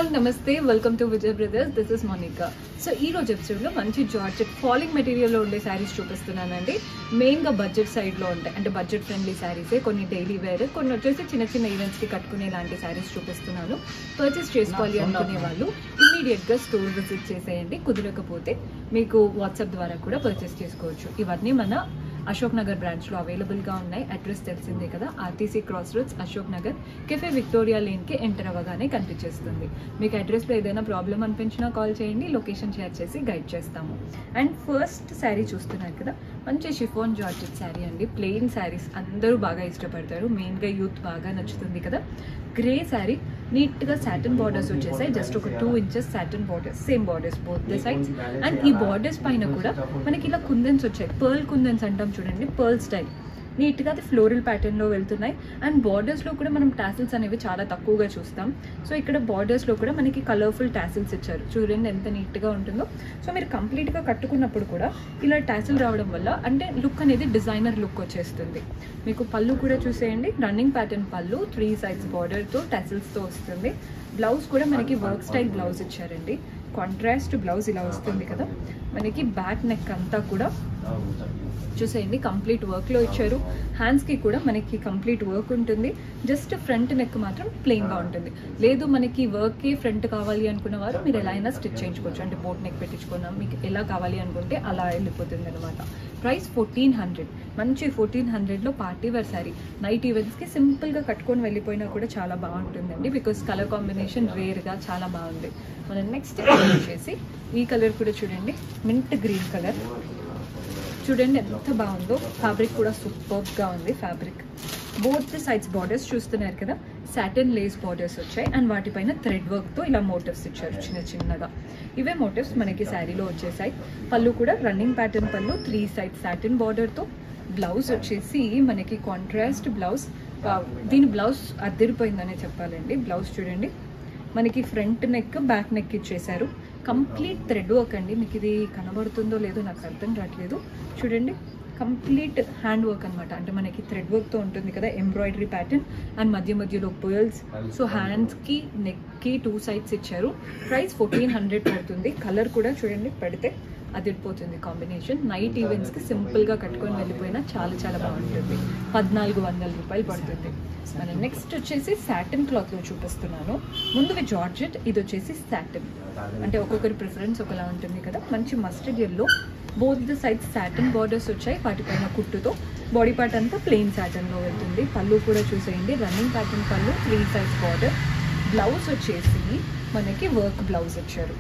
all నమస్తే welcome to Vijay brothers this is Monica so ఈ రోజు ఎపిసోడ్లో మంచి జార్జెట్ ఫాలింగ్ మెటీరియల్లో ఉండే శారీస్ చూపిస్తున్నానండి మెయిన్గా బడ్జెట్ సైడ్లో ఉంటాయి అంటే బడ్జెట్ ఫ్రెండ్లీ శారీసే కొన్ని డైలీ వేర్ కొన్ని వచ్చేసి చిన్న చిన్న ఈవెంట్స్కి కట్టుకునే లాంటి శారీస్ చూపిస్తున్నాను పర్చేస్ చేసుకోవాలి అనుకునే వాళ్ళు ఇమీడియట్గా స్టోర్ విజిట్ చేసేయండి కుదరకపోతే మీకు వాట్సాప్ ద్వారా కూడా పర్చేస్ చేసుకోవచ్చు ఇవన్నీ మన అశోక్ నగర్ బ్రాంచ్లో అవైలబుల్గా ఉన్నాయి అడ్రస్ తెలిసిందే కదా RTC crossroads Ashok Nagar cafe Victoria లేన్కి ఎంటర్ అవ్వగానే కనిపించేస్తుంది మీకు అడ్రస్లో ఏదైనా ప్రాబ్లం అనిపించినా కాల్ చేయండి లొకేషన్ షేర్ చేసి గైడ్ చేస్తాము అండ్ ఫస్ట్ శారీ చూస్తున్నారు కదా మంచి షిఫోన్ జార్జెట్ శారీ అండి ప్లెయిన్ శారీస్ అందరూ బాగా ఇష్టపడతారు మెయిన్గా యూత్ బాగా నచ్చుతుంది కదా గ్రే శారీ నీట్గా సాటన్ బార్డర్స్ వచ్చేసాయి జస్ట్ ఒక two inches satin borders same borders both the sides and ఈ బార్డర్స్ పైన కూడా మనకి ఇలా కుందన్స్ వచ్చాయి పర్ల్ కుందన్స్ అంటాం చూడండి పర్ల్ స్టైల్ నీట్గా అది ఫ్లోరల్ ప్యాటర్న్లో వెళ్తున్నాయి అండ్ బార్డర్స్లో కూడా మనం టాసిల్స్ అనేవి చాలా తక్కువగా చూస్తాం సో ఇక్కడ బార్డర్స్లో కూడా మనకి కలర్ఫుల్ టాసిల్స్ ఇచ్చారు చూడండి ఎంత నీట్గా ఉంటుందో సో మీరు కంప్లీట్గా కట్టుకున్నప్పుడు కూడా ఇలా టాసిల్ రావడం వల్ల అంటే లుక్ అనేది డిజైనర్ లుక్ వచ్చేస్తుంది మీకు పళ్ళు కూడా చూసేయండి రన్నింగ్ ప్యాటర్న్ పళ్ళు త్రీ సైడ్స్ బార్డర్తో టాసిల్స్తో వస్తుంది బ్లౌజ్ కూడా మనకి వర్క్ స్టైల్ బ్లౌజ్ ఇచ్చారండి కాంట్రాస్ట్ బ్లౌజ్ ఇలా వస్తుంది కదా మనకి బ్యాక్ నెక్ అంతా కూడా చూసేయండి కంప్లీట్ వర్క్లో ఇచ్చారు హ్యాండ్స్కి కూడా మనకి కంప్లీట్ వర్క్ ఉంటుంది జస్ట్ ఫ్రంట్ నెక్ మాత్రం ప్లెయిన్గా ఉంటుంది లేదు మనకి వర్క్కి ఫ్రంట్ కావాలి అనుకున్న వారు మీరు ఎలా అయినా స్టిచ్ చేయించుకోవచ్చు అంటే బోట్ నెక్ పెట్టించుకున్నాం మీకు ఎలా కావాలి అనుకుంటే అలా వెళ్ళిపోతుంది అనమాట ప్రైస్ ఫోర్టీన్ హండ్రెడ్ మంచి ఫోర్టీన్ హండ్రెడ్లో పార్టీ వేర్ శారీ నైట్ ఈవెంట్స్కి సింపుల్గా కట్టుకొని వెళ్ళిపోయినా కూడా చాలా బాగుంటుందండి బికాస్ కలర్ కాంబినేషన్ రేర్గా చాలా బాగుంది మనం నెక్స్ట్ కలర్ వచ్చేసి ఈ కలర్ కూడా చూడండి మింట్ గ్రీన్ కలర్ చూడండి ఎంత బాగుందో ఫ్యాబ్రిక్ కూడా సూపర్గా ఉంది ఫ్యాబ్రిక్ బోత్ సైడ్స్ బార్డర్స్ చూస్తున్నారు కదా సాటన్ లేస్ బార్డర్స్ వచ్చాయి అండ్ వాటిపైన థ్రెడ్ వర్క్తో ఇలా మోటివ్స్ ఇచ్చారు చిన్న చిన్నగా ఇవే మోటివ్స్ మనకి శారీలో వచ్చేసాయి పళ్ళు కూడా రన్నింగ్ ప్యాటర్న్ పళ్ళు త్రీ సైడ్ సాటన్ బార్డర్తో బ్లౌజ్ వచ్చేసి మనకి కాంట్రాస్ట్ బ్లౌజ్ దీని బ్లౌజ్ అద్దరిపోయిందనే చెప్పాలండి బ్లౌజ్ చూడండి మనకి ఫ్రంట్ నెక్ బ్యాక్ నెక్ ఇచ్చేసారు కంప్లీట్ థ్రెడ్ వర్క్ అండి మీకు ఇది కనబడుతుందో లేదో నాకు అర్థం రావట్లేదు చూడండి కంప్లీట్ హ్యాండ్ వర్క్ అనమాట అంటే మనకి థ్రెడ్ వర్క్తో ఉంటుంది కదా ఎంబ్రాయిడరీ ప్యాటర్న్ అండ్ మధ్య మధ్యలో పర్ల్స్ సో హ్యాండ్స్కి నెక్కి టూ సైడ్స్ ఇచ్చారు ప్రైస్ ఫోర్టీన్ హండ్రెడ్ పడుతుంది కలర్ కూడా చూడండి పెడితే అదిరిపోతుంది కాంబినేషన్ నైట్ ఈవెంట్స్కి సింపుల్గా కట్టుకొని వెళ్ళిపోయినా చాలా చాలా బాగుంటుంది పద్నాలుగు వందల రూపాయలు పడుతుంది మనం నెక్స్ట్ వచ్చేసి సాటిన్ క్లాత్లో చూపిస్తున్నాను ముందువి జార్జెట్ ఇది వచ్చేసి సాటిన్ అంటే ఒక్కొక్కరి ప్రిఫరెన్స్ ఒకలా ఉంటుంది కదా మంచి mustard yellow both the sides satin borders వచ్చాయి వాటిపైన కుట్టుతో బాడీ పార్ట్ అంతా ప్లెయిన్ సాటన్లో వెళ్తుంది పళ్ళు కూడా చూసేయండి రన్నింగ్ ప్యాటర్న్ పళ్ళు త్రీ సైజ్ బార్డర్ బ్లౌజ్ వచ్చేసి మనకి వర్క్ బ్లౌజ్ వచ్చారు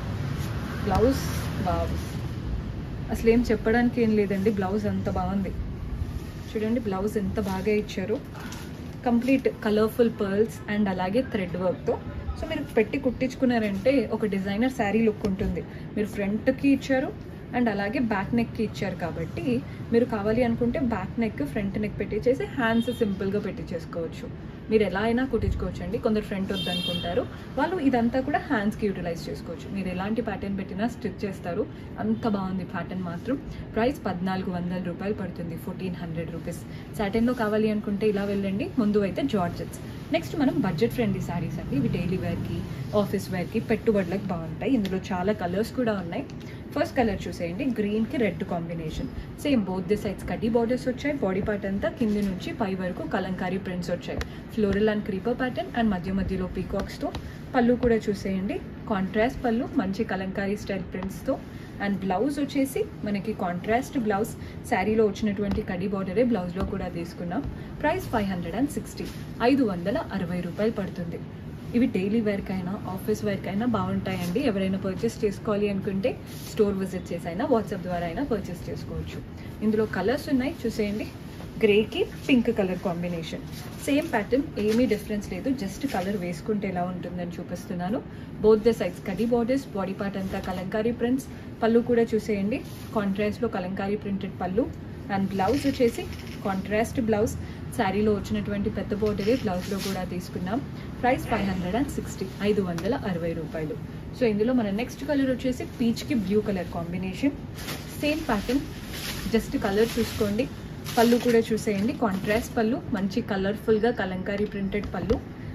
బ్లౌజ్ బాగు అసలు ఏం చెప్పడానికి ఏం లేదండి బ్లౌజ్ అంత బాగుంది చూడండి బ్లౌజ్ ఎంత బాగా ఇచ్చారు కంప్లీట్ కలర్ఫుల్ పర్ల్స్ అండ్ అలాగే థ్రెడ్ వర్క్తో సో మీరు పెట్టి కుట్టించుకున్నారంటే ఒక డిజైనర్ శారీ లుక్ ఉంటుంది మీరు ఫ్రంట్కి ఇచ్చారు అండ్ అలాగే బ్యాక్ నెక్కి ఇచ్చారు కాబట్టి మీరు కావాలి అనుకుంటే బ్యాక్ నెక్ ఫ్రంట్ నెక్ పెట్టించేసి హ్యాండ్స్ సింపుల్గా పెట్టించేసుకోవచ్చు మీరు ఎలా అయినా కుట్టించుకోవచ్చు అండి కొందరు ఫ్రంట్ వద్దనుకుంటారు వాళ్ళు ఇదంతా కూడా హ్యాండ్స్కి యూటిలైజ్ చేసుకోవచ్చు మీరు ఎలాంటి ప్యాటర్న్ పెట్టినా స్టిచ్ చేస్తారు అంత బాగుంది ప్యాటర్న్ మాత్రం ప్రైస్ పద్నాలుగు వందల రూపాయలు పడుతుంది ఫోర్టీన్ హండ్రెడ్ రూపీస్ సాటన్లో కావాలి అనుకుంటే ఇలా వెళ్ళండి ముందు అయితే జార్జెట్స్ నెక్స్ట్ మనం బడ్జెట్ ఫ్రెండ్లీ శారీస్ అండి ఇవి డైలీ వేర్కి ఆఫీస్ వేర్కి పెట్టుబడులకు బాగుంటాయి ఇందులో చాలా కలర్స్ కూడా ఉన్నాయి ఫస్ట్ కలర్ చూసేయండి గ్రీన్కి red combination same both the sides కడ్డీ బార్డర్స్ వచ్చాయి బాడీ పార్ట్ అంతా కింది నుంచి పై వరకు కలంకారీ ప్రింట్స్ వచ్చాయి floral and creeper pattern and మధ్య మధ్యలో పీకాక్స్తో పళ్ళు కూడా చూసేయండి కాంట్రాస్ట్ పళ్ళు మంచి కలంకారీ స్టైల్ ప్రింట్స్తో అండ్ బ్లౌజ్ వచ్చేసి మనకి కాంట్రాస్ట్ బ్లౌజ్ శారీలో వచ్చినటువంటి కడి బార్డరే బ్లౌజ్లో కూడా తీసుకున్నాం price five hundred and sixty ఐదు వందల అరవై రూపాయలు పడుతుంది ఇవి డైలీ వేర్కైనా ఆఫీస్ వేర్కైనా బాగుంటాయండి ఎవరైనా పర్చేస్ చేసుకోవాలి అనుకుంటే స్టోర్ విజిట్ చేసి అయినా వాట్సాప్ ద్వారా అయినా పర్చేస్ చేసుకోవచ్చు ఇందులో కలర్స్ ఉన్నాయి చూసేయండి గ్రేకి pink colour combination same pattern ఏమీ డిఫరెన్స్ లేదు జస్ట్ కలర్ వేసుకుంటే ఎలా ఉంటుందని చూపిస్తున్నాను బోత్ ద సైడ్స్ కడి బార్డర్స్ బాడీ పార్ట్ అంతా కలంకారీ ప్రింట్స్ పళ్ళు కూడా చూసేయండి కాంట్రాస్ట్లో కలంకారీ ప్రింటెడ్ పళ్ళు అండ్ బ్లౌజ్ వచ్చేసి కాంట్రాస్ట్ బ్లౌజ్ శారీలో వచ్చినటువంటి పెద్ద బోర్డరే బ్లౌజ్లో కూడా తీసుకున్నాం price five hundred and sixty ఐదు వందల అరవై రూపాయలు సో ఇందులో మన నెక్స్ట్ కలర్ వచ్చేసి పీచ్కి blue colour combination same pattern just colour చూసుకోండి పళ్ళు కూడా చూసేయండి కాంట్రాస్ట్ పళ్ళు మంచి కలర్ఫుల్గా కలంకారీ ప్రింటెడ్ పళ్ళు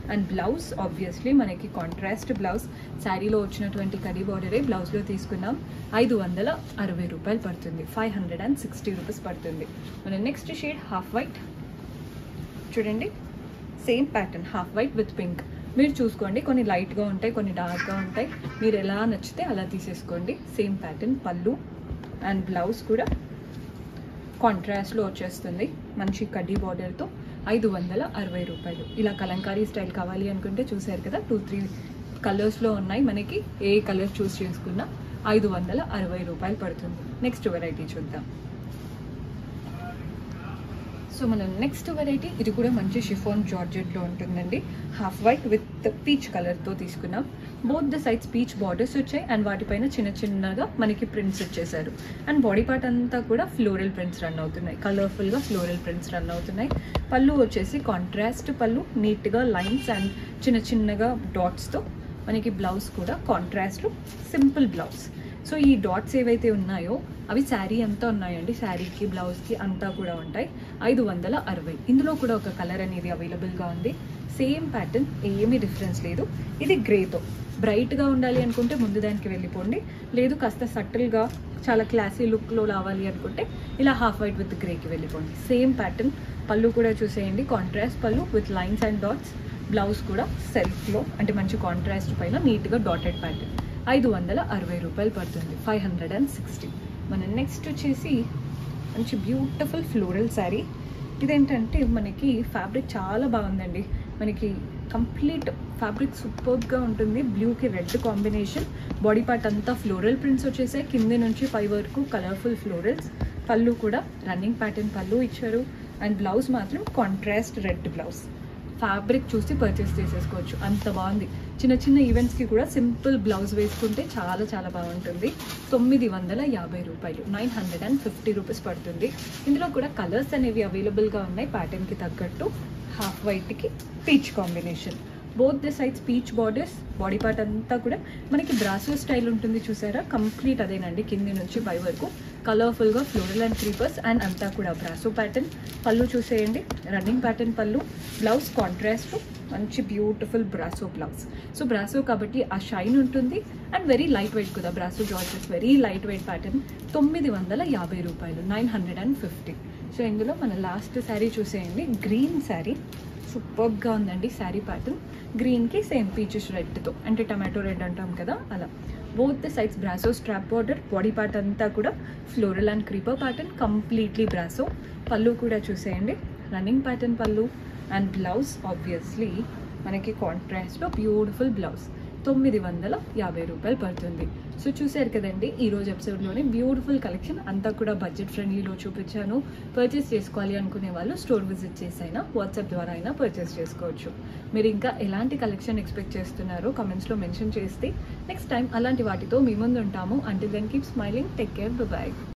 అండ్ బ్లౌజ్ ఆబ్వియస్లీ మనకి కాంట్రాస్ట్ బ్లౌజ్ శారీలో వచ్చినటువంటి కడీ బార్డరే బ్లౌజ్లో తీసుకున్నాం ఐదు వందల అరవై రూపాయలు పడుతుంది five hundred and sixty rupees పడుతుంది మన నెక్స్ట్ షేడ్ హాఫ్ వైట్ చూడండి same pattern half white with pink మీరు చూసుకోండి కొన్ని లైట్గా ఉంటాయి కొన్ని డార్క్గా ఉంటాయి మీరు ఎలా నచ్చితే అలా తీసేసుకోండి సేమ్ ప్యాటర్న్ పళ్ళు అండ్ బ్లౌజ్ కూడా కాంట్రాస్ట్లో వచ్చేస్తుంది మంచి కడ్డీ బార్డర్తో ఐదు వందల అరవై రూపాయలు ఇలా కలంకారీ స్టైల్ కావాలి అనుకుంటే చూసారు కదా టూ త్రీ కలర్స్లో ఉన్నాయి మనకి ఏ కలర్ చూస్ చేసుకున్నా ఐదు వందల అరవై రూపాయలు పడుతుంది నెక్స్ట్ వెరైటీ చూద్దాం సో మనం నెక్స్ట్ వెరైటీ ఇది కూడా మంచి షిఫాన్ జార్జెట్లో ఉంటుందండి హాఫ్ వైట్ విత్ పీచ్ కలర్తో తీసుకున్నాం both the sides peach borders వచ్చాయి అండ్ వాటిపైన చిన్న చిన్నగా మనకి ప్రింట్స్ వచ్చేసారు అండ్ బాడీ పార్ట్ అంతా కూడా ఫ్లోరల్ ప్రింట్స్ రన్ అవుతున్నాయి కలర్ఫుల్గా ఫ్లోరల్ ప్రింట్స్ రన్ అవుతున్నాయి పళ్ళు వచ్చేసి కాంట్రాస్ట్ పళ్ళు నీట్గా లైన్స్ అండ్ చిన్న చిన్నగా డాట్స్తో మనకి బ్లౌజ్ కూడా కాంట్రాస్ట్లో సింపుల్ బ్లౌజ్ సో ఈ డాట్స్ ఏవైతే ఉన్నాయో అవి శారీ అంతా ఉన్నాయండి శారీకి బ్లౌజ్కి అంతా కూడా ఉంటాయి ఐదు వందల అరవై ఇందులో కూడా ఒక కలర్ అనేది అవైలబుల్గా ఉంది సేమ్ ప్యాటర్న్ ఏమీ డిఫరెన్స్ లేదు ఇది గ్రేతో బ్రైట్గా ఉండాలి అనుకుంటే ముందు దానికి వెళ్ళిపోండి లేదు కాస్త సటిల్గా చాలా క్లాసీ లుక్లో రావాలి అనుకుంటే ఇలా హాఫ్ వైట్ విత్ గ్రేకి వెళ్ళిపోండి సేమ్ ప్యాటర్న్ పళ్ళు కూడా చూసేయండి కాంట్రాస్ట్ పళ్ళు with lines and dots blouse కూడా సెల్ఫ్లో అంటే మంచి కాంట్రాస్ట్ పైన నీట్గా డాటెడ్ ప్యాటర్న్ ఐదు వందల అరవై రూపాయలు పడుతుంది ఫైవ్ హండ్రెడ్ అండ్ సిక్స్టీ మన నెక్స్ట్ వచ్చేసి మంచి బ్యూటిఫుల్ ఫ్లోరల్ శారీ ఇదేంటంటే మనకి ఫ్యాబ్రిక్ చాలా బాగుందండి మనకి కంప్లీట్ ఫ్యాబ్రిక్ సూపర్గా ఉంటుంది బ్లూకి రెడ్ కాంబినేషన్ బాడీ పార్ట్ అంతా ఫ్లోరల్ ప్రింట్స్ వచ్చేసాయి కింది నుంచి పై వరకు కలర్ఫుల్ ఫ్లోరల్స్ పళ్ళు కూడా రన్నింగ్ ప్యాటర్న్ పళ్ళు ఇచ్చారు అండ్ బ్లౌజ్ మాత్రం కాంట్రాస్ట్ రెడ్ బ్లౌజ్ ఫ్యాబ్రిక్ చూసి పర్చేస్ చేసేసుకోవచ్చు అంత బాగుంది చిన్న చిన్న ఈవెంట్స్కి కూడా సింపుల్ బ్లౌజ్ వేసుకుంటే చాలా చాలా బాగుంటుంది తొమ్మిది వందల యాభై రూపాయలు nine hundred and fifty rupees పడుతుంది ఇందులో కూడా కలర్స్ అనేవి అవైలబుల్గా ఉన్నాయి ప్యాటర్న్కి తగ్గట్టు హాఫ్ వైట్కి peach combination both the sides peach borders body part అంతా కూడా మనకి బ్రాసో స్టైల్ ఉంటుంది చూసారా కంప్లీట్ అదేనండి కింది నుంచి పై వరకు కలర్ఫుల్గా ఫ్లోరల్ అండ్ క్రీపర్స్ అండ్ అంతా కూడా బ్రాసో ప్యాటర్న్ పళ్ళు చూసేయండి రన్నింగ్ ప్యాటర్న్ పళ్ళు బ్లౌజ్ కాంట్రాస్ట్ మంచి beautiful brasso blouse so brasso కాబట్టి ఆ షైన్ ఉంటుంది అండ్ వెరీ లైట్ వెయిట్ కూడా brasso georgettes very light weight pattern తొమ్మిది వందల యాభై రూపాయలు nine hundred and fifty so ఇందులో మన లాస్ట్ శారీ చూసేయండి గ్రీన్ శారీ సూపర్గా ఉందండి శారీ ప్యాటర్న్ గ్రీన్కి సేమ్ పీచెస్ రెడ్తో అంటే టమాటో రెడ్ అంటాం కదా అలా both the sides brasso strap border body part అంతా కూడా floral and creeper pattern completely brasso పళ్ళు కూడా చూసేయండి రన్నింగ్ ప్యాటర్న్ పళ్ళు అండ్ బ్లౌజ్ ఆబ్వియస్లీ మనకి కాంట్రాస్ట్లో బ్యూటిఫుల్ బ్లౌజ్ తొమ్మిది వందల యాభై రూపాయలు పడుతుంది సో చూశారు కదండి ఈ రోజు ఎపిసోడ్లోనే బ్యూటిఫుల్ కలెక్షన్ అంతా కూడా బడ్జెట్ ఫ్రెండ్లీలో చూపించాను పర్చేస్ చేసుకోవాలి అనుకునే వాళ్ళు స్టోర్ విజిట్ చేసైనా వాట్సాప్ ద్వారా అయినా పర్చేస్ చేసుకోవచ్చు మీరు ఇంకా ఎలాంటి కలెక్షన్ ఎక్స్పెక్ట్ చేస్తున్నారో కమెంట్స్లో మెన్షన్ చేస్తే నెక్స్ట్ టైం అలాంటి వాటితో మీ ముందు ఉంటాము అంటే then keep smiling take care bye